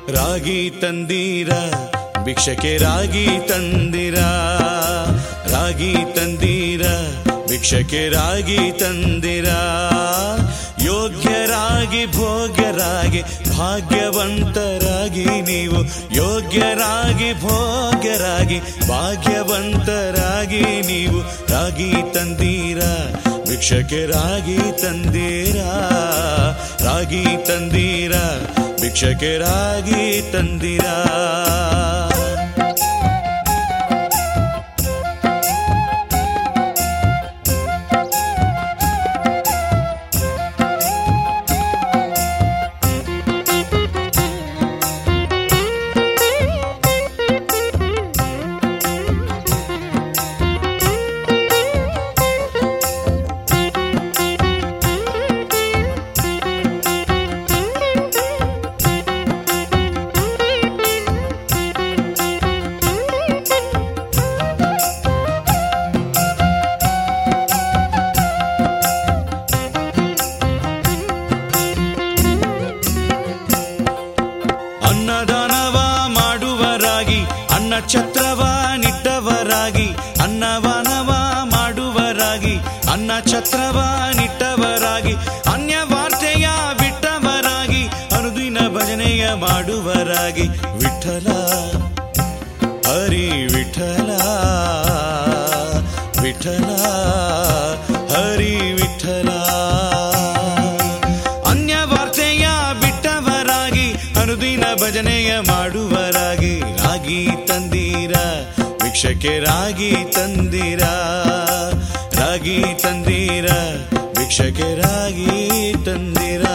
ರಾಗಿ ತಂದೀರ ಭಿಕ್ಷಕ್ಕೆ ರಾಗಿ ತಂದಿರ ರಾಗಿ ತಂದೀರ ಭಿಕ್ಷಕ್ಕೆ ರಾಗಿ ತಂದಿರ ಯೋಗ್ಯರಾಗಿ ಭೋಗ್ಯರಾಗಿ ಭಾಗ್ಯವಂತರಾಗಿ ನೀವು ಯೋಗ್ಯರಾಗಿ ಭೋಗ್ಯರಾಗಿ ಭಾಗ್ಯವಂತರಾಗಿ ನೀವು ರಾಗಿ ತಂದೀರ ಭಿಕ್ಷಕ್ಕೆ ರಾಗಿ ತಂದೀರ ರಾಗಿ ತಂದೀರ ಭಿಕ್ಷಕ್ಕೆ ರಾಗಿ ತಂದಿರ ಅನ್ನದಾನವ ಮಾಡುವರಾಗಿ ಅನ್ನ ಛತ್ರವ ನಿಟ್ಟವರಾಗಿ ಅನ್ನವಾನವ ಮಾಡುವರಾಗಿ ಅನ್ನ ಛತ್ರವ ನಿಟ್ಟವರಾಗಿ ಅನ್ಯ ವಾರ್ತೆಯ ಬಿಟ್ಟವರಾಗಿ ಅನುದಿನ ಭಜನೆಯ ಮಾಡುವರಾಗಿ ವಿಠಲ ಹರಿ ವಿಠಲ ವಿಠಲ ಹರಿ ವಿಠಲ ಅನ್ಯ ವಾರ್ತೆಯ ಬಿಟ್ಟವರಾಗಿ ಅನುದಿನ ಭಜನೆಯ ಮಾಡುವರಾಗಿ ರಾಗಿ ತಂದೀರ ಭಿಕ್ಷಕ್ಕೆ ರಾಗಿ ತಂದೀರ ರಾಗಿ ತಂದೀರ ಭಿಕ್ಷಕ್ಕೆ ರಾಗಿ ತಂದಿರ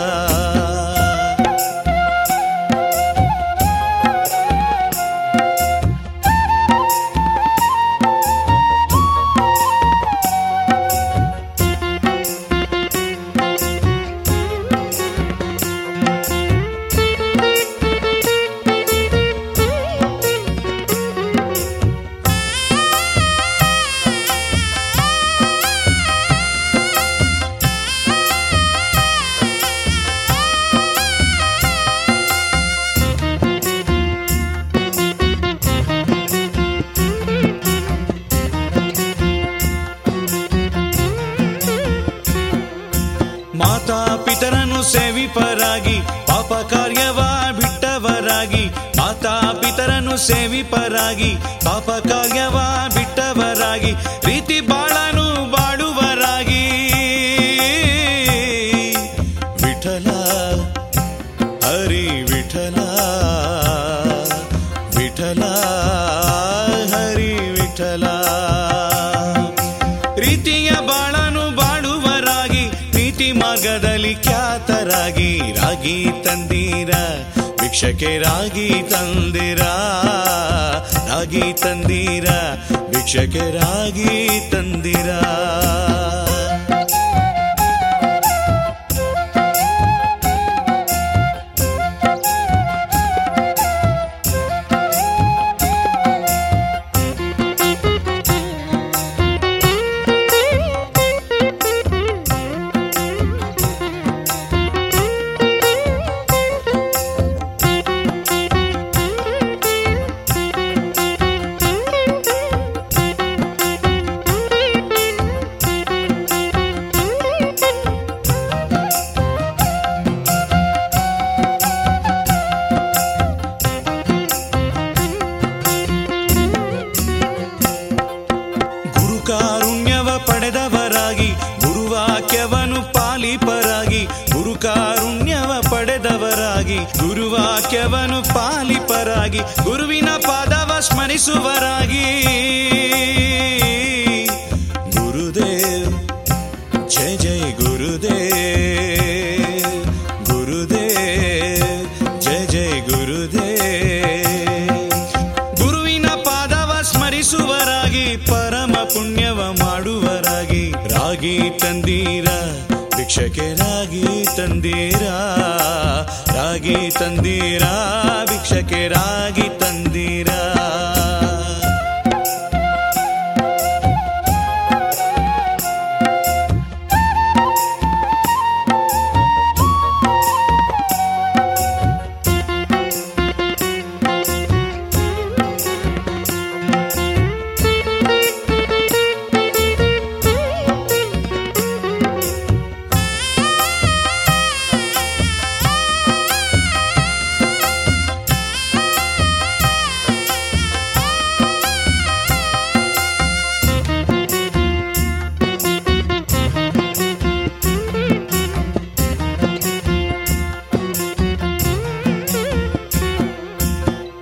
ಮಾತಾ ಪಿತರನ್ನು ಸೇವಿಪರಾಗಿ ಪಾಪ ಕಾರ್ಯವ ಬಿಟ್ಟವರಾಗಿ ಮಾತಾ ಪಿತರನ್ನು ಸೇವಿಪರಾಗಿ ಪಾಪ ಕಾರ್ಯವ ಬಿಟ್ಟವರಾಗಿ ರೀತಿ ಬಾಳನು ಬಾಡುವರಾಗಿ ವಿಠಲ ಹರಿ ವಿಠಲ ವಿಠಲ ಹರಿ ವಿಠಲ ರೀತಿಯ ಬಾಳನು ಬಾಳುವರಾಗಿ ನೀತಿ ಮಾರ್ಗದಲ್ಲಿ ಖ್ಯಾತರಾಗಿ ರಾಗಿ ತಂದೀರ ಭಿಕ್ಷಕ್ಕೆ ರಾಗಿ ತಂದಿರ ರಾಗಿ ತಂದೀರ ಭಿಕ್ಷಕ್ಕೆ ರಾಗಿ ತಂದಿರ ಗುರುಕಾರುಣ್ಯವ ಪಡೆದವರಾಗಿ ಗುರುವಾಕ್ಯವನ್ನು ಪಾಲಿಪರಾಗಿ ಗುರುಕಾರುಣ್ಯವ ಪಡೆದವರಾಗಿ ಗುರುವಾಕ್ಯವನ್ನು ಪಾಲಿಪರಾಗಿ ಗುರುವಿನ ಪಾದವ ಸ್ಮರಿಸುವರಾಗಿ ಗುರುದೇವ್ ಜಯ ಜಯ ಗುರುದೇವ್ ಗುರುದೇವ್ ಜಯ ಜಯ ಗುರುದೇವ್ ಗುರುವಿನ ಪಾದವ ಸ್ಮರಿಸುವರಾಗಿ ಪರಮ ಪುಣ್ಯವ ಮಾಡುವರಾಗಿ ರಾಗಿ ತಂದೀರ ಭಿಕ್ಷಕ್ಕೆ ರಾಗಿ ತಂದೀರ ರಾಗಿ ತಂದೀರ ಭಿಕ್ಷಕ್ಕೆ ರಾಗಿ ತಂದೀರ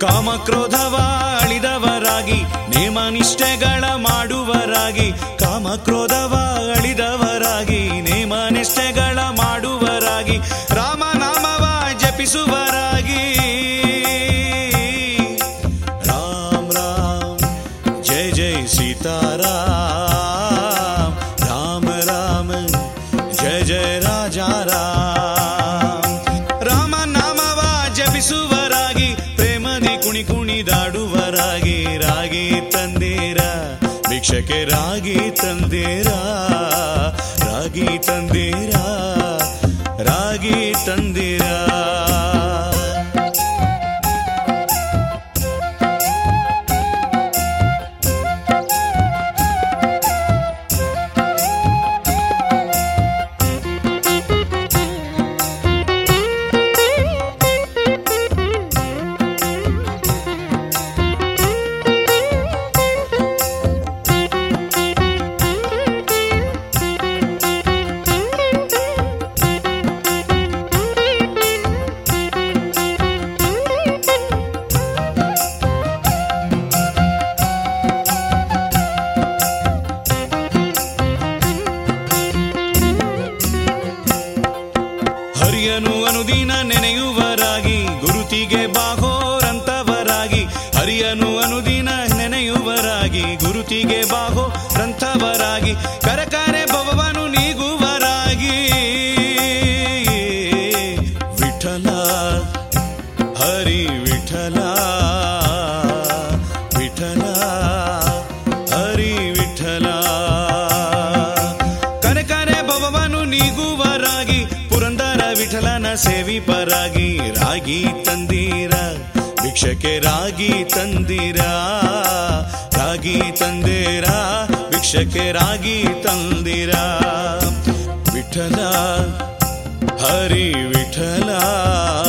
ಕಾಮಕ್ರೋಧವ ಅಳಿದವರಾಗಿ ನೇಮನಿಷ್ಠೆಗಳ ಮಾಡುವರಾಗಿ ಕಾಮಕ್ರೋಧವ ಅಳಿದವರಾಗಿ ನೇಮನಿಷ್ಠೆಗಳ ಮಾಡುವರಾಗಿ ರಾಮನಾಮವ ಜಪಿಸುವರಾಗಿ ರಾಮ್ ರಾಮ್ ಜಯ ಜಯ ಸೀತಾರಾಮ್ ರಾಮ ರಾಮ ಜಯ ಜಯ ರಾಜ ರಾಮ್ ರಾಮ ನಾಮವ ಜಪಿಸುವರಾಗಿ ಪ್ರೇಮದಿ ಕುಣಿ ಕುಣಿದಾಡುವರಾಗಿ ರಾಗಿ ತಂದೀರ ಭಿಕ್ಷಕ್ಕೆ ರಾಗಿ ತಂದೀರ ರಾಗಿ ತಂದೀರ ರಾಗಿ ತಂದೀರ ಹರಿಯನು ಅನುದಿನ ನೆನೆಯುವರಾಗಿ ಗುರುತಿಗೆ ಬಾಹೋರಂತವರಾಗಿ ಹರಿಯನು ಅನುದಿನ ನೆನೆಯುವರಾಗಿ ಗುರುತಿಗೆ ಬಾಹೋರಂತವರಾಗಿ ಕರಕರೆ ಭವನು ನೀಗುವರಾಗಿ ವಿಠಲ ಹರಿ ವಿಠಲ ವಿಠಲ ಹರಿ ವಿಠಲ ಕನಕನೆ ಭವನು ನೀಗುವರಾಗಿ ಪುರಂದರ ವಿಠಲನ ಸೇವಿಪರಾಗಿ ರಾಗಿ ತಂದೀರ ಭಿಕ್ಷಕ್ಕೆ ರಾಗಿ ತಂದೀರ ರಾಗಿ ತಂದೀರ ಭಿಕ್ಷಕ್ಕೆ ರಾಗಿ ತಂದೀರ ವಿಠಲ ಹರಿ ವಿಠಲ